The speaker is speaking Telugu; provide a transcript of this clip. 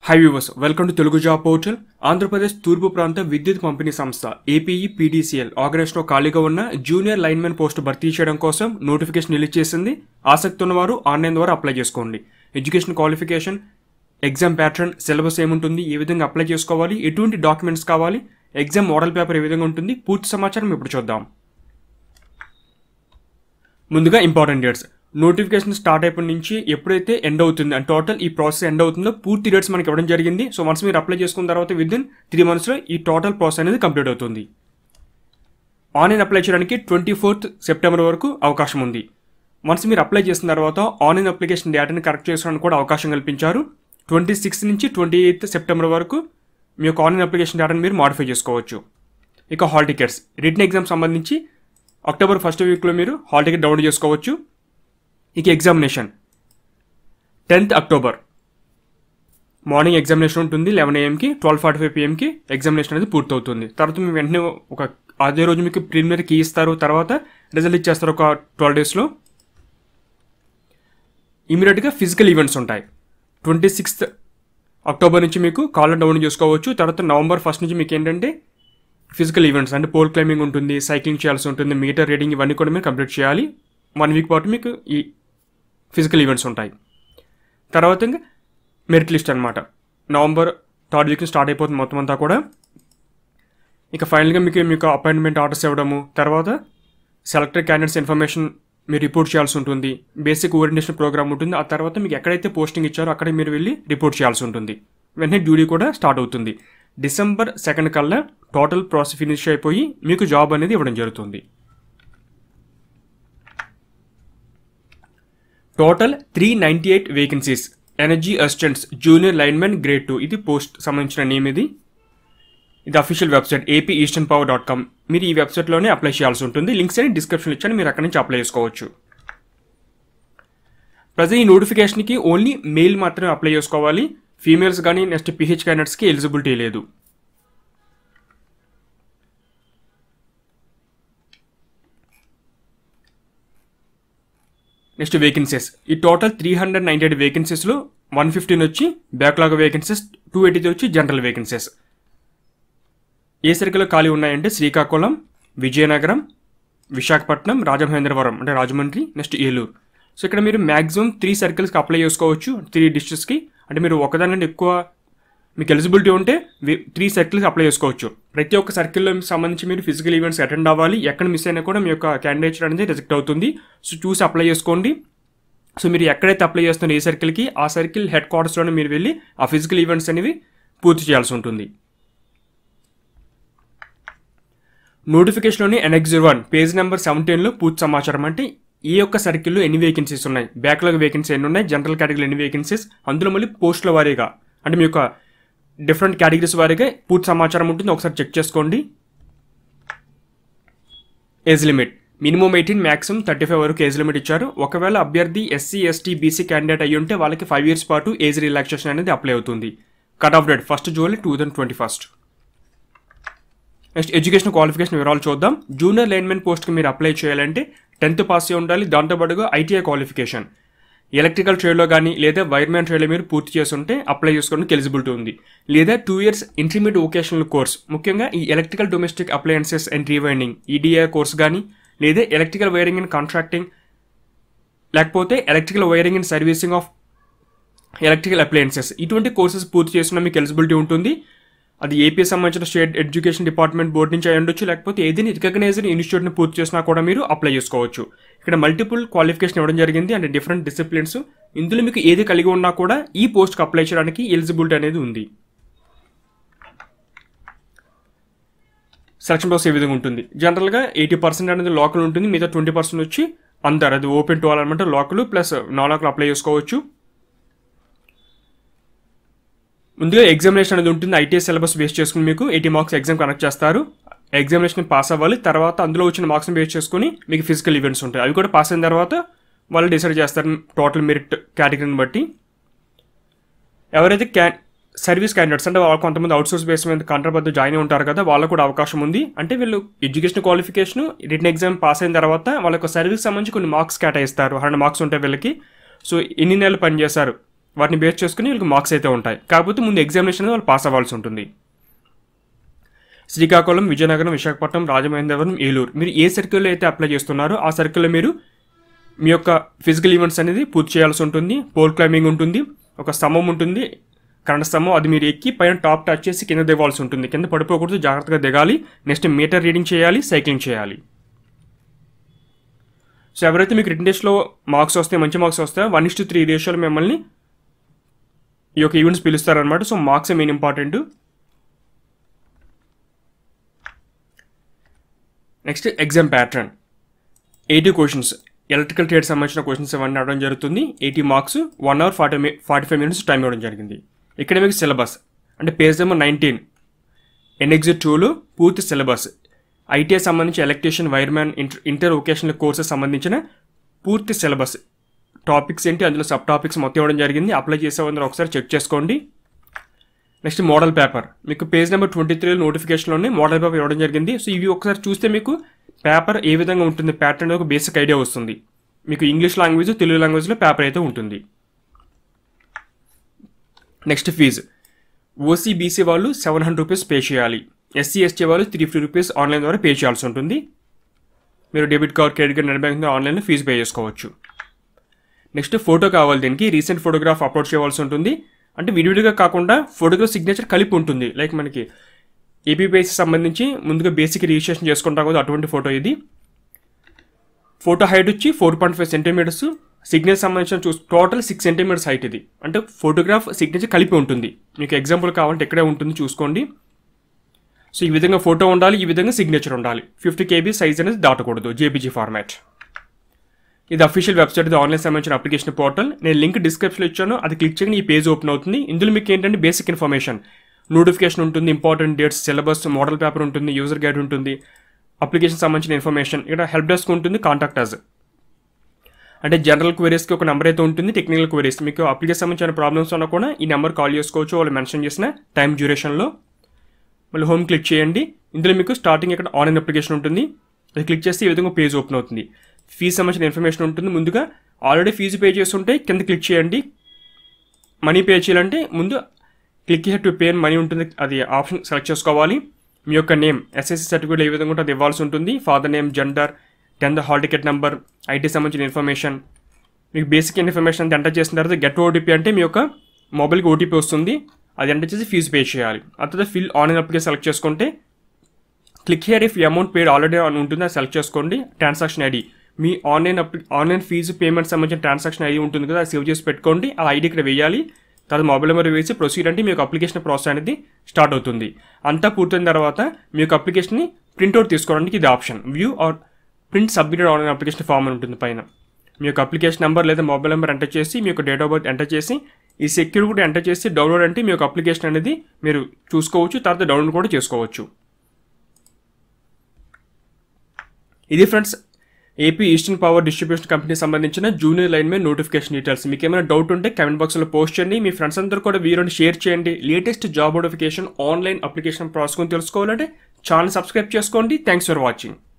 high viewers welcome to Telugu job portal Andhra Pradesh తూర్పు ప్రాంత విద్యుత్ పంపిణీ సంస్థ ఏపీఈ పీడీసీఎల్ ఆర్గనైజ్లో ఖాళీగా ఉన్న జూనియర్ లైన్మెన్ పోస్టు భర్తీ చేయడం కోసం నోటిఫికేషన్ రిలీజ్ చేసింది ఆసక్తి ఉన్నవారు ఆన్లైన్ ద్వారా అప్లై చేసుకోండి education qualification exam pattern syllabus ఏముంటుంది ఏ విధంగా అప్లై చేసుకోవాలి ఎటువంటి డాక్యుమెంట్స్ కావాలి ఎగ్జామ్ మోడల్ పేపర్ ఏ విధంగా ఉంటుంది పూర్తి సమాచారం ఇప్పుడు చూద్దాం ముందుగా ఇంపార్టెంట్ డేట్స్ నోటిఫికేషన్ స్టార్ట్ అయినప్పటి నుంచి ఎప్పుడైతే ఎండ్ అవుతుంది అండ్ టోటల్ ఈ ప్రాసెస్ ఎండ్ అవుతుందో పూర్తి డేట్స్ మనకి ఇవ్వడం జరిగింది సో వన్స్ మీరు అప్లై చేసుకున్న తర్వాత విత్ ఇన్ త్రీ మంత్స్లో ఈ టోటల్ ప్రాసెస్ అనేది కంప్లీట్ అవుతుంది ఆన్లైన్ అప్లై చేయడానికి ట్వంటీ ఫోర్త్ సెప్టెంబర్ వరకు అవకాశం ఉంది వన్స్ మీరు అప్లై చేసిన తర్వాత ఆన్లైన్ అప్లికేషన్ డేటాని కరెక్ట్ చేసుకోవడానికి కూడా అవకాశం కల్పించారు ట్వంటీ సిక్స్త్ నుంచి ట్వంటీ ఎయిత్ సెప్టెంబర్ వరకు మీ యొక్క ఆన్లైన్ అప్లికేషన్ డేటాని మీరు మాడిఫై చేసుకోవచ్చు ఇక హాల్ టికెట్స్ రిటర్న్ ఎగ్జామ్ సంబంధించి అక్టోబర్ ఫస్ట్ వీక్లో మీరు హాల్ టికెట్ డౌన్లోడ్ చేసుకోవచ్చు ఇక examination tenth October morning examination ఉంటుంది లెవెన్ ఏఎంకి ట్వెల్వ్ ఫార్టీ ఫైవ్ పిఎంకి ఎగ్జామినేషన్ అనేది పూర్తవుతుంది తర్వాత మీ వెంటనే ఒక అదే రోజు మీకు ప్రిలిమినరీ కీ ఇస్తారు తర్వాత రిజల్ట్ ఇచ్చేస్తారు ఒక ట్వెల్వ్ డేస్లో ఇమీడియట్గా ఫిజికల్ ఈవెంట్స్ ఉంటాయి ట్వంటీ సిక్స్త్ అక్టోబర్ నుంచి మీకు కాలర్ డౌన్ చేసుకోవచ్చు తర్వాత నవంబర్ ఫస్ట్ నుంచి మీకు ఏంటంటే ఫిజికల్ ఈవెంట్స్ అంటే పోల్ క్లైంబింగ్ ఉంటుంది సైక్లింగ్ చేయాల్సి ఉంటుంది మీటర్ రీడింగ్ ఇవన్నీ కూడా మీరు కంప్లీట్ చేయాలి వన్ వీక్ పాటు మీకు ఈ ఫిజికల్ ఈవెంట్స్ ఉంటాయి తర్వాత ఇంకా మెరిట్ లిస్ట్ అనమాట నవంబర్ థర్డ్ వీక్ స్టార్ట్ అయిపోతుంది మొత్తం అంతా కూడా ఇక ఫైనల్గా మీకు మీకు అపాయింట్మెంట్ ఆర్డర్స్ ఇవ్వడము తర్వాత సెలెక్టెడ్ క్యాండిడేట్స్ ఇన్ఫర్మేషన్ మీరు రిపోర్ట్ చేయాల్సి ఉంటుంది బేసిక్ ఓరియంటేషన్ ప్రోగ్రామ్ ఉంటుంది ఆ తర్వాత మీకు ఎక్కడైతే పోస్టింగ్ ఇచ్చారో అక్కడే మీరు వెళ్ళి రిపోర్ట్ చేయాల్సి ఉంటుంది వెంటనే డ్యూటీ కూడా స్టార్ట్ అవుతుంది డిసెంబర్ సెకండ్ కల్లా టోటల్ ప్రాసెస్ ఫినిష్ అయిపోయి మీకు జాబ్ అనేది ఇవ్వడం జరుగుతుంది total three ninety eight vacancies energy assistants junior linemen grade two ఇది పోస్ట్ సంబంధించిన నేమ్ ఇది ఇది official website AP eastern power dot com మీరు ఈ వెబ్సైట్లోనే అప్లై చేయాల్సి ఉంటుంది లింక్స్ అని డిస్క్రిప్షన్ ఇచ్చాను మీరు అక్కడి నుంచి అప్లై చేసుకోవచ్చు ప్రజెంట్ ఈ నోటిఫికేషన్కి ఓన్లీ మెయిల్ మాత్రమే అప్లై చేసుకోవాలి ఫీమేల్స్ కానీ నెక్స్ట్ పిహెచ్ క్యాండిడేట్స్కి ఎలిజిబిలిటీ లేదు నెక్స్ట్ వేకెన్సీస్ ఈ total three hundred ninety eight వేకెన్సీస్లో వన్ ఫిఫ్టీన్ వచ్చి బ్యాక్లాగ్ వేకెన్సీస్ టూ ఎయిటీ వచ్చి జనరల్ వేకెన్సీస్ ఏ సర్కిల్లో ఖాళీ ఉన్నాయంటే శ్రీకాకుళం విజయనగరం విశాఖపట్నం రాజమహేంద్రవరం అంటే రాజమండ్రి నెక్స్ట్ ఏలూరు సో ఇక్కడ మీరు మ్యాక్సిమం త్రీ సర్కిల్స్కి అప్లై చేసుకోవచ్చు త్రీ డిస్ట్రిక్ట్స్కి అంటే మీరు ఒకదానికంటే ఎక్కువ మీకు ఎలిజిబిలిటీ ఉంటే త్రీ సర్కిల్స్ అప్లై చేసుకోవచ్చు ప్రతి ఒక్క సర్కిల్లో సంబంధించి మీరు ఫిజికల్ ఈవెంట్స్ అటెండ్ అవ్వాలి ఎక్కడ మిస్ అయినా కూడా మీ యొక్క క్యాండిడేట్ అనేది రిజెక్ట్ అవుతుంది సో చూసి అప్లై చేసుకోండి సో మీరు ఎక్కడైతే అప్లై చేస్తున్న ఏ సర్కిల్కి ఆ సర్కిల్ హెడ్ క్వార్టర్స్లోనే మీరు వెళ్ళి ఆ ఫిజికల్ ఈవెంట్స్ అనేవి పూర్తి చేయాల్సి ఉంటుంది నోటిఫికేషన్లోని ఎన్ఎక్స్ వన్ పేజ్ నెంబర్ సెవెంటీన్లో పూర్తి సమాచారం అంటే ఈ యొక్క సర్కిల్లో ఎన్ని వేకెన్సీస్ ఉన్నాయి బ్యాక్లాగ్ వేకెన్సీ ఎన్ని ఉన్నాయి జనరల్ కేటగిరీలో ఎన్ని వేకెన్సీస్ అందులో మళ్ళీ పోస్టుల వారీగా అంటే మీ యొక్క డిఫరెంట్ కేటగిరీస్ వారీగా పూర్తి సమాచారం ఉంటుంది ఒకసారి చెక్ చేసుకోండి age limit minimum eighteen maximum thirty five వరకు ఏజ్ లిమిట్ ఇచ్చారు ఒకవేళ అభ్యర్థి ఎస్సీ ఎస్టీ బీసీ క్యాండిడేట్ అయ్యి ఉంటే వాళ్ళకి ఫైవ్ ఇయర్స్ పాటు ఏజ్ రిలాక్సేషన్ అనేది అప్లై అవుతుంది cut off date first July two thousand twenty first next education qualification వివరాలు చూద్దాం జూనియర్ లైన్మెన్ పోస్ట్కి మీరు అప్లై చేయాలంటే టెన్త్ పాస్ అయి ఉండాలి దాంతోపాటుగా ఐటీఐ క్వాలిఫికేషన్ ఎలక్ట్రికల్ ట్రేడ్లో కానీ లేదా వైర్మ్యాన్ ట్రేడ్లో మీరు పూర్తి చేసి ఉంటే అప్లై చేసుకోవడానికి ఎలిజిబిలిటీ ఉంది లేదా two years intermediate vocational course ముఖ్యంగా ఈ electrical domestic appliances and rewinding EDI course కానీ లేదా ఎలక్ట్రికల్ వైరింగ్ అండ్ కాంట్రాక్టింగ్ లేకపోతే electrical wiring and servicing of electrical appliances ఇటువంటి కోర్సెస్ పూర్తి చేసిన మీకు ఎలిజిబిలిటీ ఉంటుంది అది ఏపీ సంబంధించిన స్టేట్ ఎడ్యుకేషన్ డిపార్ట్మెంట్ బోర్డు నుంచి అయి ఉండొచ్చు లేకపోతే ఏదైనా రికగ్నైజ్డ్ ఇన్స్టిట్యూట్ని పూర్తి చేసినా కూడా మీరు అప్లై చేసుకోవచ్చు ఇక్కడ మల్టిపుల్ క్వాలిఫికేషన్ ఇవ్వడం జరిగింది అంటే డిఫరెంట్ డిసిప్లిన్స్ ఇందులో మీకు ఏది కలిగి ఉన్నా కూడా ఈ పోస్ట్కి అప్లై చేయడానికి ఎలిజిబిలిటీ అనేది ఉంది సెలక్షన్ ప్రాసెస్ ఏ విధంగా ఉంటుంది జనరల్గా ఎయిటీ పర్సెంట్ అనేది లోకల్ ఉంటుంది మిగతా ట్వంటీ పర్సెంట్ వచ్చి అందరు అది ఓపెన్ టు ఆల్ అనమాట local plus non local apply చేసుకోవచ్చు ముందుగా ఎగ్జామినేషన్ అనేది ఉంటుంది ఐటీఎస్ సిలబస్ బేస్ చేసుకుని మీకు ఎయిటీ మార్క్స్ ఎగ్జామ్ కనెక్ట్ చేస్తారు ఎగ్జామినేషన్ పాస్ అవ్వాలి తర్వాత అందులో వచ్చిన మార్క్స్ని బేస్ చేసుకుని మీకు ఫిజికల్ ఈవెంట్స్ ఉంటాయి అవి కూడా పాస్ అయిన తర్వాత వాళ్ళు డిసైడ్ చేస్తారు టోటల్ మెరిట్ కేటగిరీని బట్టి ఎవరైతే క్యా సర్వీస్ క్యాండిడేట్స్ అంటే వాళ్ళు కొంతమంది అవుట్సోర్స్ బేస్ మీద కాంట్రాబద్ద జాయిన్ అయి ఉంటారు కదా వాళ్ళకు కూడా అవకాశం ఉంది అంటే వీళ్ళు education qualification written exam pass అయిన తర్వాత వాళ్ళకు సర్వీస్ సంబంధించి కొన్ని మార్క్స్ కేటాయిస్తారు హండ్రెడ్ మార్క్స్ ఉంటాయి వీళ్ళకి సో ఎన్ని నెలలు పనిచేస్తారు వాటిని బేస్ చేసుకుని వీళ్ళకి మార్క్స్ అయితే ఉంటాయి కాకపోతే ముందు ఎగ్జామినేషన్ అనేది వాళ్ళు పాస్ అవ్వాల్సి ఉంటుంది శ్రీకాకుళం విజయనగరం విశాఖపట్నం రాజమహేంద్రవరం ఏలూరు మీరు ఏ సర్కిల్లో అయితే అప్లై చేస్తున్నారో ఆ సర్కిల్లో మీరు మీ యొక్క ఫిజికల్ ఈవెంట్స్ అనేది పూర్తి చేయాల్సి ఉంటుంది పోల్ క్లైంబింగ్ ఉంటుంది ఒక స్తంభం ఉంటుంది కరెంట్ స్తంభం అది మీరు ఎక్కి పైన టాప్ టచ్ చేసి కింద దిగాల్సి ఉంటుంది కింద పడిపోకూడదు జాగ్రత్తగా దిగాలి నెక్స్ట్ మీటర్ రీడింగ్ చేయాలి సైక్లింగ్ చేయాలి సో ఎవరైతే మీకు రిటర్న్ టెస్ట్లో మార్క్స్ వస్తాయి మంచి మార్క్స్ వస్తాయో వన్ ఇస్ టు త్రీ రేషియోలో మిమ్మల్ని ఈ యొక్క ఈవెంట్స్ పిలుస్తారనమాట so marks main important next exam pattern eighty questions electrical trade సంబంధించిన క్వశ్చన్స్ ఇవన్నీ అవ్వడం జరుగుతుంది eighty marks one hour forty forty five minutes time ఇవ్వడం జరిగింది ఇక్కడ మీకు సిలబస్ అంటే పేజ్ నెంబర్ నైన్టీన్ ఎన్ఎగ్జిట్ టూలో పూర్తి సిలబస్ ఐటీఐ సంబంధించి electrician wireman inter inter vocational courses సంబంధించిన పూర్తి సిలబస్ టాపిక్స్ ఏంటి అందులో సబ్ టాపిక్స్ మొత్తం ఇవ్వడం జరిగింది అప్లై చేసే అందరూ ఒకసారి చెక్ చేసుకోండి నెక్స్ట్ మోడల్ పేపర్ మీకు పేజ్ నెంబర్ ట్వంటీ త్రీలో నోటిఫికేషన్లోనే మోడల్ పేపర్ ఇవ్వడం జరిగింది సో ఇవి ఒకసారి చూస్తే మీకు పేపర్ ఏ విధంగా ఉంటుంది ప్యాటర్న్ ఒక బేసిక్ ఐడియా వస్తుంది మీకు ఇంగ్లీష్ లాంగ్వేజ్ తెలుగు లాంగ్వేజ్లో పేపర్ అయితే ఉంటుంది నెక్స్ట్ ఫీజు ఓసీ బీసీ వాళ్ళు సెవెన్ హండ్రెడ్ రూపీస్ పే చేయాలి ఎస్సీ ఎస్టీ వాళ్ళు త్రీ ఫిఫ్టీ రూపీస్ ఆన్లైన్ ద్వారా పే చేయాల్సి ఉంటుంది మీరు debit card credit card net banking ఆన్లైన్లో ఫీజు పే చేసుకోవచ్చు నెక్స్ట్ ఫోటో కావాలి దీనికి రీసెంట్ ఫోటోగ్రాఫ్ అప్లోడ్ చేయవలసి ఉంటుంది అంటే విడివిడిగా కాకుండా ఫోటోగ్రాఫ్ సిగ్నేచర్ కలిపి ఉంటుంది లైక్ మనకి ఏపీపీఎస్సి సంబంధించి ముందుగా బేసిక్ రిజిస్ట్రేషన్ చేసుకుంటాం కదా అటువంటి ఫోటో ఇది ఫోటో హైట్ వచ్చి four point five centimetres signature సంబంధించిన చూ టోటల్ సిక్స్ సెంటీమీటర్స్ హైట్ ఇది అంటే ఫోటోగ్రాఫ్ సిగ్నేచర్ కలిపి ఉంటుంది మీకు ఎగ్జాంపుల్ కావాలంటే ఇక్కడే ఉంటుంది చూసుకోండి సో ఈ విధంగా ఫోటో ఉండాలి ఈ విధంగా సిగ్నేచర్ ఉండాలి ఫిఫ్టీ కేబీ సైజ్ అనేది దాటకూడదు జేబీజీ ఫార్మాట్ ఇది అఫీషియల్ వెబ్సైట్ ఇది ఆన్లైన్ సంబంధించిన అప్లికేషన్ పోర్టల్ నేను లింక్ డిస్క్రిప్షన్లో ఇచ్చాను అది క్లిక్ చేయని ఈ పేజ్ ఓపెన్ అవుతుంది ఇందులో మీకు ఏంటంటే బేసిక్ ఇన్ఫర్మేషన్ నోటిఫికేషన్ ఉంటుంది important dates syllabus model paper ఉంటుంది యూజర్ గైడ్ ఉంటుంది అప్లికేషన్ సంబంధించిన ఇన్ఫర్మేషన్ ఇక్కడ హెల్ప్ డెస్క్ ఉంటుంది కాంటాక్ట్ అస్ అంటే జనరల్ క్వైరీస్కి ఒక నెంబర్ అయితే ఉంటుంది టెక్నికల్ క్వైరీస్ మీకు అప్లికేషన్ సంబంధించిన ప్రాబ్లమ్స్ ఉన్నా కూడా ఈ నెంబర్ కాల్ చేసుకోవచ్చు వాళ్ళు మెన్షన్ చేసిన టైం డ్యూరేషన్లో మళ్ళీ హోమ్ క్లిక్ చేయండి ఇందులో మీకు స్టార్టింగ్ ఇక్కడ ఆన్లైన్ అప్లికేషన్ ఉంటుంది అది క్లిక్ చేస్తే ఈ విధంగా పేజ్ ఓపెన్ అవుతుంది ఫీజు సంబంధించిన ఇన్ఫర్మేషన్ ఉంటుంది ముందుగా ఆల్రెడీ ఫీజు పే చేస్తుంటే కింద క్లిక్ చేయండి మనీ పే చేయాలంటే ముందు click here to pay money ఉంటుంది అది ఆప్షన్ సెలెక్ట్ చేసుకోవాలి మీ యొక్క నేమ్ ఎస్ఎస్సి సర్టిఫికేట్ ఏ విధంగా ఉంటే అది ఇవ్వాల్సి ఉంటుంది father name gender tenth hall ticket number IT సంబంధించిన ఇన్ఫర్మేషన్ మీకు బేసిక్ ఇన్ఫర్మేషన్ అంతా ఎంటర్ చేసిన తర్వాత గెట్ ఓటీపీ అంటే మీ యొక్క మొబైల్కి ఓటీపీ వస్తుంది అది ఎంటర్ చేసి ఫీజు పే చేయాలి ఆ తర్వాత ఫిల్ ఆన్లైన్ అప్లికేషన్ సెలెక్ట్ చేసుకుంటే click here if amount paid already అని ఉంటుంది అది సెలెక్ట్ చేసుకోండి ట్రాన్సాక్షన్ ఐడి మీ ఆన్లైన్ అప్లి ఆన్లైన్ ఫీజు పేమెంట్ సంబంధించిన ట్రాన్సాక్షన్ ఐడి ఉంటుంది కదా అది సేవ్ చేసి పెట్టుకోండి ఆ ఐడి ఇక్కడ వేయాలి తర్వాత మొబైల్ నెంబర్ వేసి ప్రొసీడ్ అంటే మీకు అప్లికేషన్ ప్రాసెస్ అనేది స్టార్ట్ అవుతుంది అంతా పూర్తయిన తర్వాత మీ యొక్క అప్లికేషన్ని ప్రింట్అవుట్ తీసుకోవడానికి ఇది option view or print submitted online application form అని ఉంటుంది పైన మీ యొక్క అప్లికేషన్ నెంబర్ లేదా మొబైల్ నెంబర్ ఎంటర్ చేసి మీ యొక్క డేట్ ఆఫ్ బర్త్ ఎంటర్ చేసి ఈ సెక్యూర్ కూడా ఎంటర్ చేసి డౌన్లోడ్ అంటే మీ యొక్క అప్లికేషన్ అనేది మీరు చూసుకోవచ్చు తర్వాత డౌన్లోడ్ కూడా చేసుకోవచ్చు ఇది friends AP eastern power distribution company సంబంధించిన జూనియర్ లైన్ మీద నోటిఫికేషన్ డీటెయిల్స్ మీకు ఏమైనా డౌట్ ఉంటే కమెంట్ బాక్స్లో పోస్ట్ చేయండి మీ ఫ్రెండ్స్ అందరూ కూడా వీడియోని షేర్ చేయండి latest job notification online application process గురించి తెలుసుకోవాలంటే ఛానల్ సబ్స్క్రైబ్ చేసుకోండి థ్యాంక్స్ ఫర్ వాచింగ్